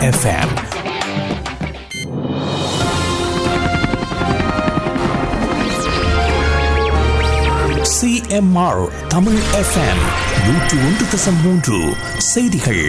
FM CMR Tamil FM நூற்று ஒன்று தசம் மூன்று செய்திகள்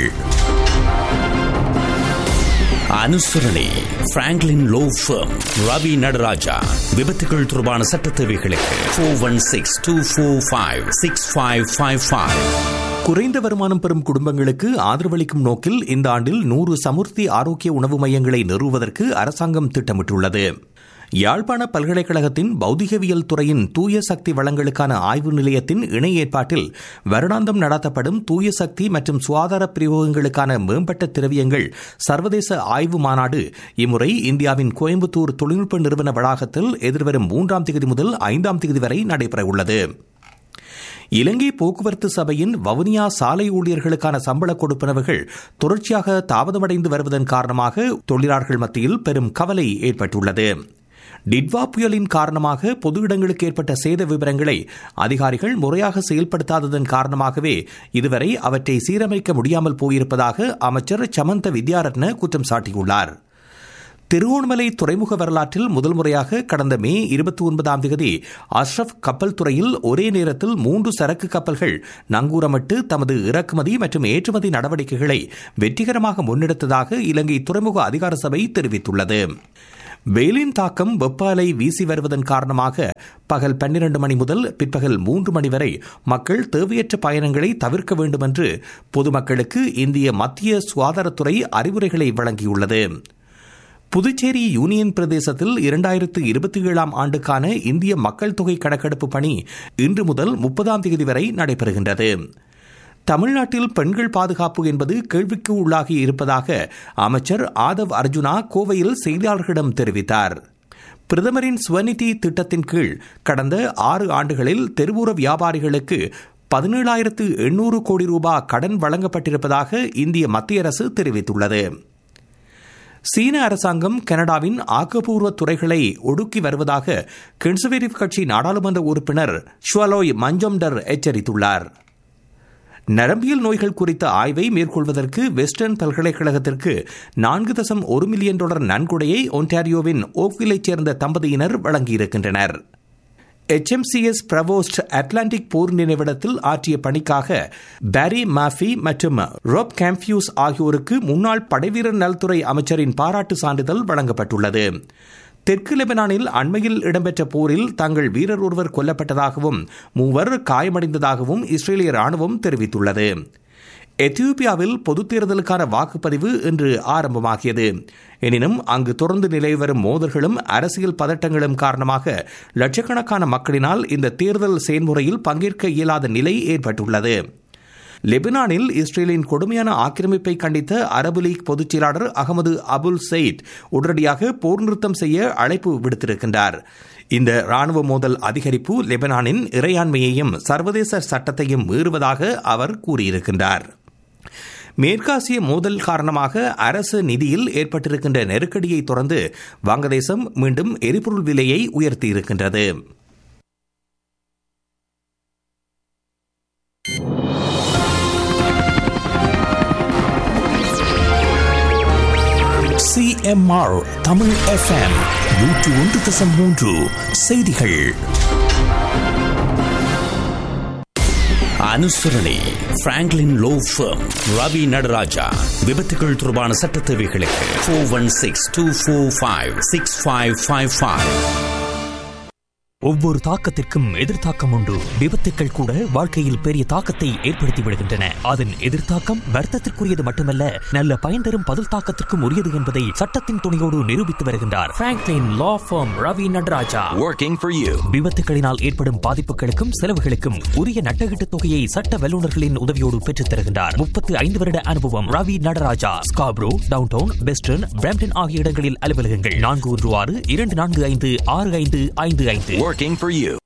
அனுசரணை Franklin law firm Ravi Nadaraja விபத்துகள் தொடர்பான சட்ட தேவைகளுக்கு four one six two four five six five five five குறைந்த வருமானம் பெறும் குடும்பங்களுக்கு ஆதரவளிக்கும் நோக்கில் இந்த ஆண்டில் நூறு சமுர்த்தி ஆரோக்கிய உணவு மையங்களை நிறுவுவதற்கு அரசாங்கம் திட்டமிட்டுள்ளது யாழ்ப்பாண பல்கலைக்கழகத்தின் பௌதிகவியல் துறையின் தூய சக்தி வளங்களுக்கான ஆய்வு நிலையத்தின் இணை ஏற்பாட்டில் வருடாந்தம் நடத்தப்படும் தூய சக்தி மற்றும் சுகாதார பிரயோகங்களுக்கான மேம்பட்ட திரவியங்கள் சர்வதேச ஆய்வு மாநாடு இம்முறை இந்தியாவின் கோயம்புத்தூர் தொழில்நுட்ப நிறுவன வளாகத்தில் எதிர்வரும் மூன்றாம் தேதி முதல் ஐந்தாம் தேதி வரை நடைபெறவுள்ளது இலங்கை போக்குவரத்து சபையின் வவுனியா சாலை ஊழியர்களுக்கான சம்பள கொடுப்பனவுகள் தொடர்ச்சியாக தாமதமடைந்து வருவதன் காரணமாக தொழிலாளர்கள் மத்தியில் பெரும் கவலை ஏற்பட்டுள்ளது டிட்வா புயலின் காரணமாக பொது இடங்களுக்கு ஏற்பட்ட சேத விவரங்களை அதிகாரிகள் முறையாக செயல்படுத்தாததன் காரணமாகவே இதுவரை அவற்றை சீரமைக்க முடியாமல் போயிருப்பதாக அமைச்சர் சமந்த வித்யாரத்ன குற்றம் சாட்டியுள்ளார் திருவோணமலை துறைமுக வரலாற்றில் முதல் முறையாக கடந்த மே இருபத்தி ஒன்பதாம் தேதி அஷ்ரப் கப்பல் துறையில் ஒரே நேரத்தில் மூன்று சரக்கு கப்பல்கள் நங்கூரமிட்டு தமது இறக்குமதி மற்றும் ஏற்றுமதி நடவடிக்கைகளை வெற்றிகரமாக முன்னெடுத்ததாக இலங்கை துறைமுக அதிகார சபை தெரிவித்துள்ளது வெயிலின் தாக்கம் வெப்ப அலை வீசி வருவதன் காரணமாக பகல் பன்னிரண்டு மணி முதல் பிற்பகல் மூன்று மணி வரை மக்கள் தேவையற்ற பயணங்களை தவிர்க்க வேண்டும் என்று பொதுமக்களுக்கு இந்திய மத்திய சுகாதாரத்துறை அறிவுரைகளை வழங்கியுள்ளது புதுச்சேரி யூனியன் பிரதேசத்தில் இரண்டாயிரத்து இருபத்தி ஏழாம் ஆண்டுக்கான இந்திய மக்கள் தொகை கணக்கெடுப்பு பணி இன்று முதல் முப்பதாம் தேதி வரை நடைபெறுகின்றது தமிழ்நாட்டில் பெண்கள் பாதுகாப்பு என்பது கேள்விக்கு உள்ளாகி இருப்பதாக அமைச்சர் ஆதவ் அர்ஜுனா கோவையில் செய்தியாளர்களிடம் தெரிவித்தார் பிரதமரின் ஸ்வநிதி திட்டத்தின் கீழ் கடந்த ஆறு ஆண்டுகளில் தெருவோர வியாபாரிகளுக்கு பதினேழாயிரத்து எண்ணூறு கோடி ரூபாய் கடன் வழங்கப்பட்டிருப்பதாக இந்திய மத்திய அரசு தெரிவித்துள்ளது சீன அரசாங்கம் கனடாவின் ஆக்கப்பூர்வ துறைகளை ஒடுக்கி வருவதாக கன்சர்வேட்டிவ் கட்சி நாடாளுமன்ற உறுப்பினர் ஷுவலோய் மஞ்சம்டர் எச்சரித்துள்ளார் நரம்பியல் நோய்கள் குறித்த ஆய்வை மேற்கொள்வதற்கு வெஸ்டர்ன் பல்கலைக்கழகத்திற்கு நான்கு தசம் ஒரு மில்லியன் டாலர் நன்கொடையை ஒன்டாரியோவின் ஓக்விலைச் சேர்ந்த தம்பதியினர் வழங்கியிருக்கின்றனர் எச்எம்சிஎஸ் பிரவோஸ்ட் அட்லாண்டிக் போர் நினைவிடத்தில் ஆற்றிய பணிக்காக பாரி மாஃபி மற்றும் ரோப் கேம்ப்யூஸ் ஆகியோருக்கு முன்னாள் படைவீரர் நலத்துறை அமைச்சரின் பாராட்டு சான்றிதழ் வழங்கப்பட்டுள்ளது தெற்கு லெபனானில் அண்மையில் இடம்பெற்ற போரில் தங்கள் வீரர் ஒருவர் கொல்லப்பட்டதாகவும் மூவர் காயமடைந்ததாகவும் இஸ்ரேலிய ராணுவம் தெரிவித்துள்ளது எத்தியோப்பியாவில் பொதுத் தேர்தலுக்கான வாக்குப்பதிவு இன்று ஆரம்பமாகியது எனினும் அங்கு தொடர்ந்து நிலவி வரும் மோதல்களும் அரசியல் பதட்டங்களும் காரணமாக லட்சக்கணக்கான மக்களினால் இந்த தேர்தல் செயல்முறையில் பங்கேற்க இயலாத நிலை ஏற்பட்டுள்ளது லெபனானில் இஸ்ரேலின் கொடுமையான ஆக்கிரமிப்பை கண்டித்த அரபு லீக் பொதுச் செயலாளர் அகமது அபுல் சயித் உடனடியாக போர் நிறுத்தம் செய்ய அழைப்பு விடுத்திருக்கின்றார் இந்த ராணுவ மோதல் அதிகரிப்பு லெபனானின் இறையாண்மையையும் சர்வதேச சட்டத்தையும் மீறுவதாக அவர் கூறியிருக்கின்றார் மேற்காசிய மோதல் காரணமாக அரசு நிதியில் ஏற்பட்டிருக்கின்ற நெருக்கடியை தொடர்ந்து வங்கதேசம் மீண்டும் எரிபொருள் விலையை உயர்த்தியிருக்கின்றது சிஎம்ஆர் தமிழ் எஃப்எம் நூற்று ஒன்று தசம் மூன்று செய்திகள் அனுசரணை Franklin law firm Ravi Nadaraja விபத்துகள் தொடர்பான சட்ட தேவைகளுக்கு four one six two four five six five five five ஒவ்வொரு தாக்கத்திற்கும் எதிர்த்தாக்கம் உண்டு விபத்துக்கள் கூட வாழ்க்கையில் பெரிய தாக்கத்தை ஏற்படுத்தி விடுகின்றன அதன் எதிர்த்தாக்கம் வர்த்தத்திற்குரியது மட்டுமல்ல நல்ல பயன் தரும் பதில் தாக்கத்திற்கும் உரியது என்பதை சட்டத்தின் துணையோடு நிரூபித்து வருகின்றார் Franklin law firm Ravi Nadaraja Working for you. விபத்துகளினால் ஏற்படும் பாதிப்புகளுக்கும் செலவுகளுக்கும் உரிய நட்டகீட்டு தொகையை சட்ட வல்லுநர்களின் உதவியோடு பெற்றுத் தருகின்றார் முப்பத்து ஐந்து வருட அனுபவம் Ravi Nadaraja Scarborough downtown western Brampton ஆகிய இடங்களில் அலுவலகங்கள் நான்கு ஒன்று ஆறு இரண்டு நான்கு ஐந்து ஆறு ஐந்து ஐந்து ஐந்து Working for you.